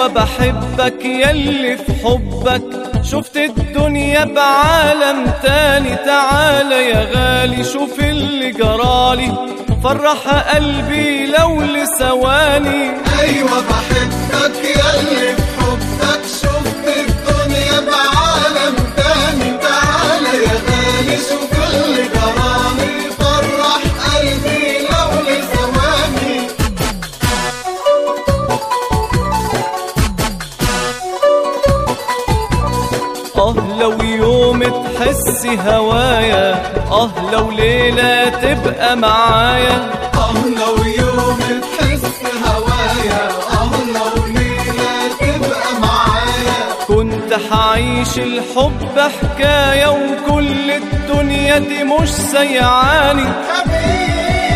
ايوه بحبك يلي في حبك شفت الدنيا بعالم تاني تعالى يا غالي شوف اللي جرالي فرح قلبي لو لثواني ايوه بحبك ياللي في حبك شفت الدنيا بعالم تاني تعالى يا غالي شوف اللي جرالي فرح قلبي لو لثواني اه لو يوم تحسي هوايا اه لو ليلة تبقى معايا اه لو يوم تحس هوايا اه لو ليلة تبقى معايا كنت حعيش الحب حكاية وكل الدنيا دي مش سيعاني حبيبي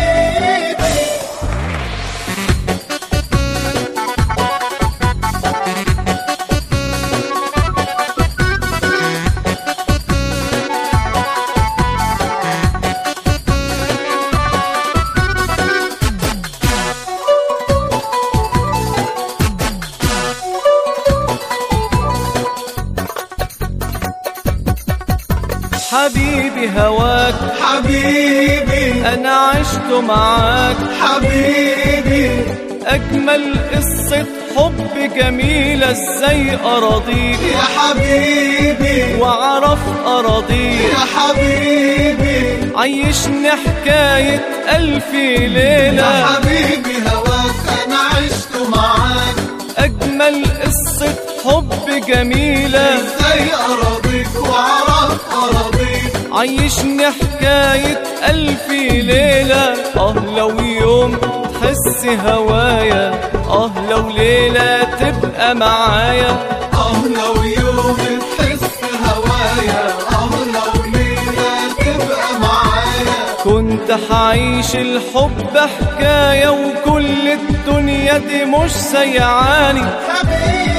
حبيبي هواك حبيبي انا عشت معاك حبيبي اجمل قصة حب جميلة ازاي اراضيك يا حبيبي واعرف اراضيك يا حبيبي عيشني حكاية الف يا ليلة حبيبي هواك انا عشت معاك اجمل قصة حب جميلة ازاي اراضيك واعرف اراضيك عيشني حكاية ألف ليلة آه لو يوم تحس هوايا آه لو ليلة تبقى معايا اه لو يوم تحس هوايا اه لو ليلة تبقى معايا كنت حعيش الحب حكاية وكل الدنيا دي مش سيعاني حبيبي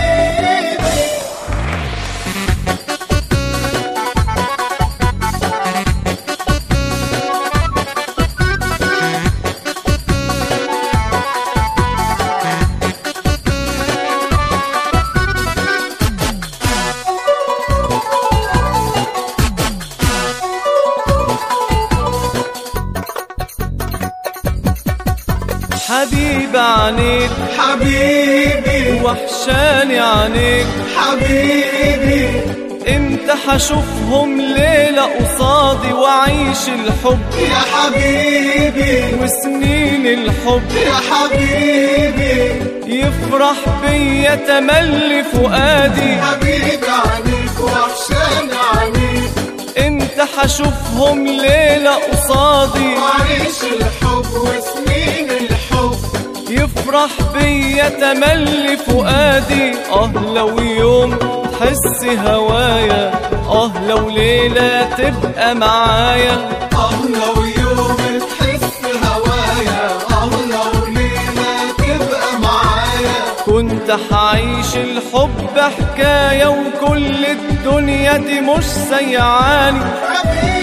حبيب عنيك حبيبي وحشاني عنيك حبيبي امتى حشوفهم ليلة قصادي وعيش الحب يا حبيبي وسنين الحب يا حبيبي يفرح بيا تملي فؤادي حبيبي عنيك وحشان عنيك انت حشوفهم ليلة قصادي وعيش الحب وسنين الحب يفرح بيا تملي فؤادي اه لو يوم تحس هوايا اه لو ليلة تبقى معايا اه لو يوم تحس هوايا اه لو ليلة تبقى معايا كنت حعيش الحب حكاية وكل الدنيا دي مش سيعاني حبيبي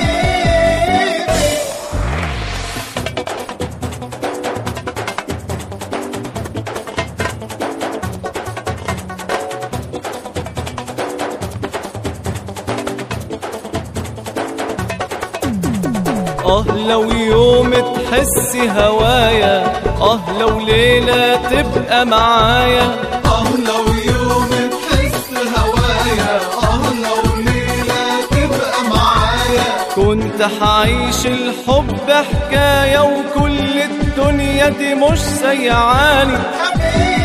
اه لو يوم تحس هوايا اه لو ليلة تبقى معايا اه لو يوم تحس هوايا اه لو ليلة تبقى معايا كنت حعيش الحب حكاية وكل الدنيا دي مش سيعاني حبيبي